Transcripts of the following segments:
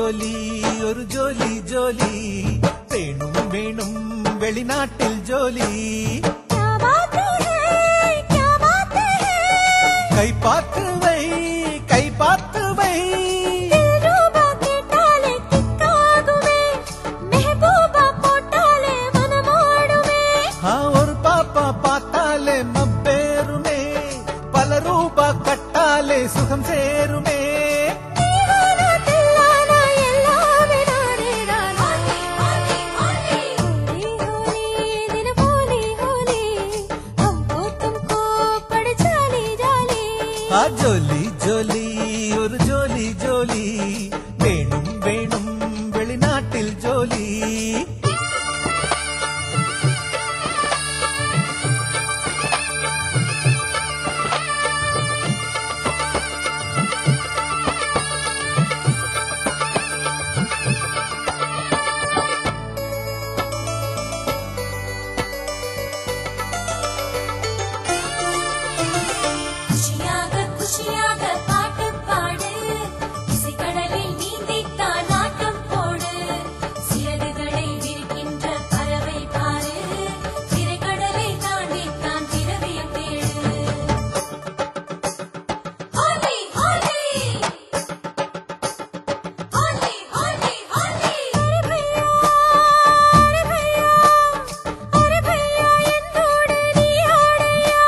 ஜோலி ஒரு ஜோலி ஜோலி வேணும் வேணும் வெளிநாட்டில் ஜோலி क्या बात है क्या बात है கை பார்த்து வை கை பார்த்து வை दिलरुबा केटाले किक्कागुमे महबूबा पोटाले मनमाडुमे ஆ, ஒரு பாப்பா பார்த்தாலே மப்பேருமே பல ரூபா கட்டாலே சுகம் சேருமே நீவானா தில்லானா எல்லாமே நானேதான் ஹோலி ஹோலி ஹோலி ஹோலி दिन होली होली हमको तुमको पड़ जाली जाली ஆ ஜோலி ஜோலி ஒரு ஜோலி ஜோலி வேணும் வேணும் வெளிநாட்டில் ஜோலி குஷியாக குஷியாக பாட்டு பாடு இசைக்கடலில் நீந்தித்தான் ஆட்டம் போடு சிறகுகளை விரிக்கின்ற பறவை பாரு திரைக்கடலை தாண்டித்தான் திரவியம் தேடு ஹோலி ஹோலி ஹோலி ஹோலி ஹோலி அரே பையா அரே பையா அரே பையா என்னோடு நீ ஆடையா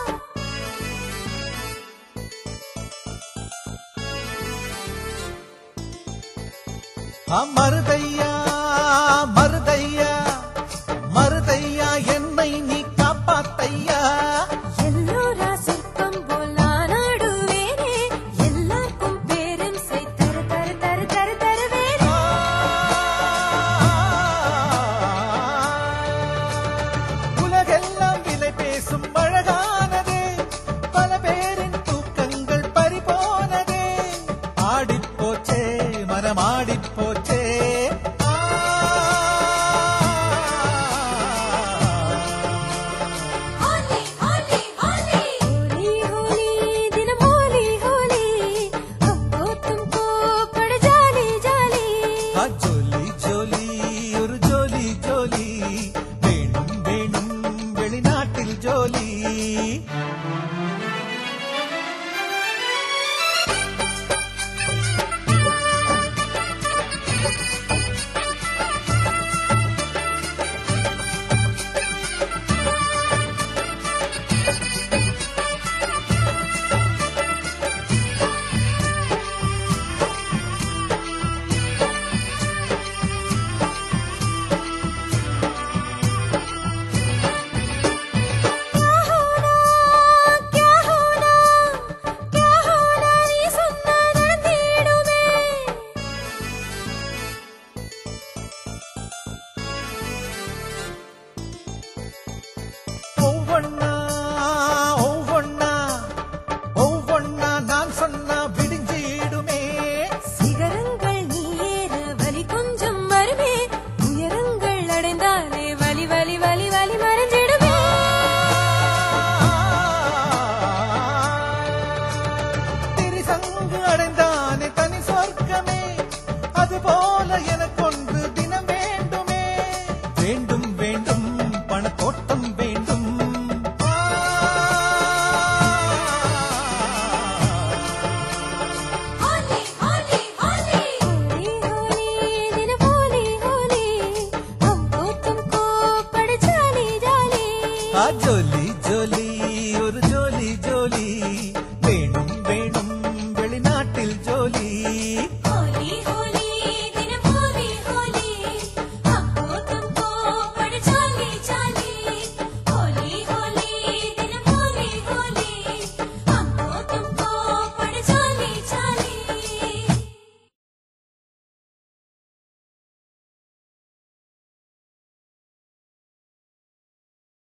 ஆ, மருதையா மருதையா மருதையா என்னை நீ காப்பாத்தையா எல்லோரா சிற்பம் போல் நான் ஆடுவேனே எல்லாருக்கும் பேரன்சை தரு தரு தரு தரு தருவேனே உலகெல்லாம் விலை பேசும் அழகானதே பல பேரின் தூக்கங்கள் பறிபோனதே ஆடிப்போச்சே மனம் ஆடிப்போச்சே